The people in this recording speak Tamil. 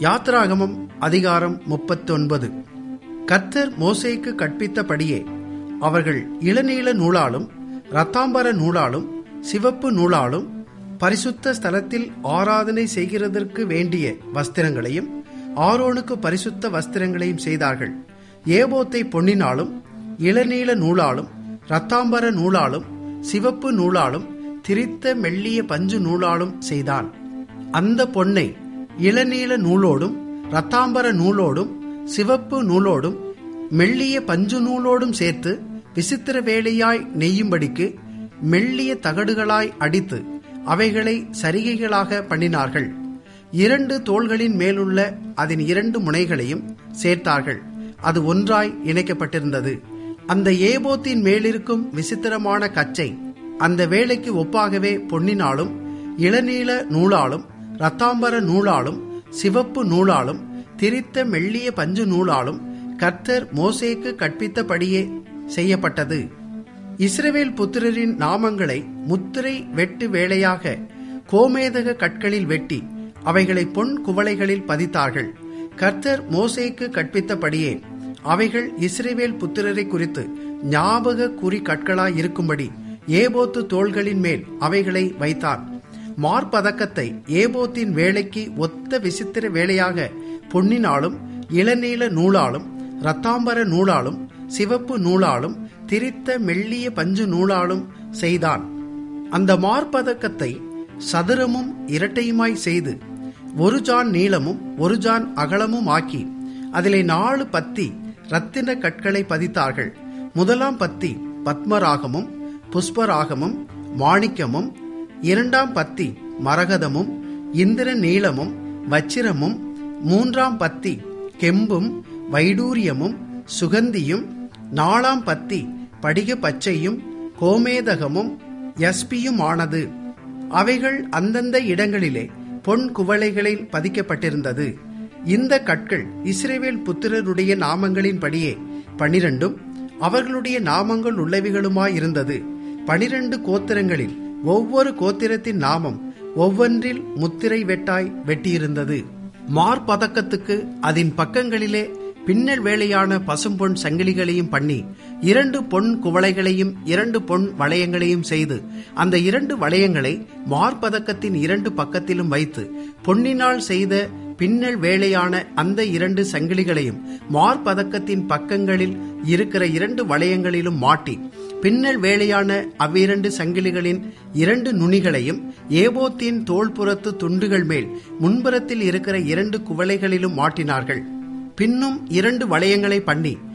யாத்ராகமம் அதிகாரம் முப்பத்தொன்பது கர்த்தர் மோசேக்கு கற்பித்தபடியே அவர்கள் இளநீல நூலாலும் இரத்தாம்பர நூலாலும் சிவப்பு நூலாலும் பரிசுத்த ஸ்தலத்தில் ஆராதனை செய்கிறதற்கு வேண்டிய வஸ்திரங்களையும் ஆரோனுக்கு பரிசுத்த வஸ்திரங்களையும் செய்தார்கள் ஏபோத்தை பொன்னினாலும் இளநீல நூலாலும் இரத்தாம்பர நூலாலும் சிவப்பு நூலாலும் திரித்த மெல்லிய பஞ்சு நூலாலும் செய்தான் அந்த பொன்னை இளநீல நூலோடும் இரத்தாம்பர நூலோடும் சிவப்பு நூலோடும் மெல்லிய பஞ்சு நூலோடும் சேர்த்து விசித்திர வேலையாய் நெய்யும்படிக்கு மெல்லிய தகடுகளாய் அடித்து அவைகளை சரிகைகளாக பண்ணினார்கள் இரண்டு தோள்களின் மேலுள்ள அதன் இரண்டு முனைகளையும் சேர்த்தார்கள் அது ஒன்றாய் இணைக்கப்பட்டிருந்தது அந்த ஏபோத்தின் மேலிருக்கும் விசித்திரமான கச்சை அந்த வேலைக்கு ஒப்பாகவே பொன்னினாலும் இளநீல நூலாலும் இரத்தாம்பர நூலாலும் சிவப்பு நூலாலும் திரித்த மெல்லிய பஞ்சு நூலாலும் கர்த்தர் மோசேக்கு கற்பித்தபடியே செய்யப்பட்டது இஸ்ரவேல் புத்திரரின் நாமங்களை முத்திரை வெட்டு வேளையாக கோமேதக கற்களில் வெட்டி அவைகளை பொன் குவளைகளில் பதித்தார்கள் கர்த்தர் மோசேக்கு கற்பித்தபடியே அவைகள் இஸ்ரேவேல் புத்திரரை குறித்து ஞாபக குறி கற்களாய் இருக்கும்படி ஏபோத்து தோள்களின் மேல் அவைகளை வைத்தான் மார்பதக்கத்தை ஏபோத்தின் வேலைக்கு ஒத்த விசித்திர வேலையாக பொன்னினாலும் இளநீல நூலாலும் இரத்தாம்பர நூலாலும் சிவப்பு நூலாலும் திரித்த மெல்லிய பஞ்சு நூலாலும் செய்தான் அந்த மார்பதக்கத்தை சதுரமும் இரட்டையுமாய் செய்து ஒரு ஜான் நீளமும் ஒரு ஜான் அகலமும் ஆக்கி அதிலே நாலு பத்தி ரத்தின கற்களை பதித்தார்கள் முதலாம் பத்தி பத்மராகமும் புஷ்பராகமும் மாணிக்கமும் இரண்டாம் பத்தி மரகதமும் இந்திர நீளமும் வச்சிரமும் மூன்றாம் பத்தி கெம்பும் வைடூரியமும் சுகந்தியும் நாலாம் பத்தி படிக பச்சையும் கோமேதகமும் யஸ்பியுமானது அவைகள் அந்தந்த இடங்களிலே பொன் குவளைகளில் பதிக்கப்பட்டிருந்தது இந்த கற்கள் இஸ்ரேவேல் புத்திரருடைய நாமங்களின்படியே பனிரெண்டும் அவர்களுடைய நாமங்கள் உள்ளவைகளுமாயிருந்தது பனிரெண்டு கோத்திரங்களில் ஒவ்வொரு கோத்திரத்தின் நாமம் ஒவ்வொன்றில் முத்திரை வெட்டாய் வெட்டியிருந்தது மார்பதக்கத்துக்கு அதன் பக்கங்களிலே பின்னல் வேலையான பசும்பொன் சங்கிலிகளையும் பண்ணி இரண்டு பொன் குவளைகளையும் இரண்டு பொன் வளையங்களையும் செய்து அந்த இரண்டு வளையங்களை மார்பதக்கத்தின் இரண்டு பக்கத்திலும் வைத்து பொன்னினால் செய்த பின்னல் வேலையான அந்த இரண்டு சங்கிலிகளையும் மார்பதக்கத்தின் பக்கங்களில் இருக்கிற இரண்டு வளையங்களிலும் மாட்டி பின்னல் வேலையான அவ்விரண்டு சங்கிலிகளின் இரண்டு நுனிகளையும் ஏபோத்தின் தோள்புறத்து துண்டுகள் மேல் முன்புறத்தில் இருக்கிற இரண்டு குவளைகளிலும் மாட்டினார்கள் பின்னும் இரண்டு வளையங்களை பண்ணி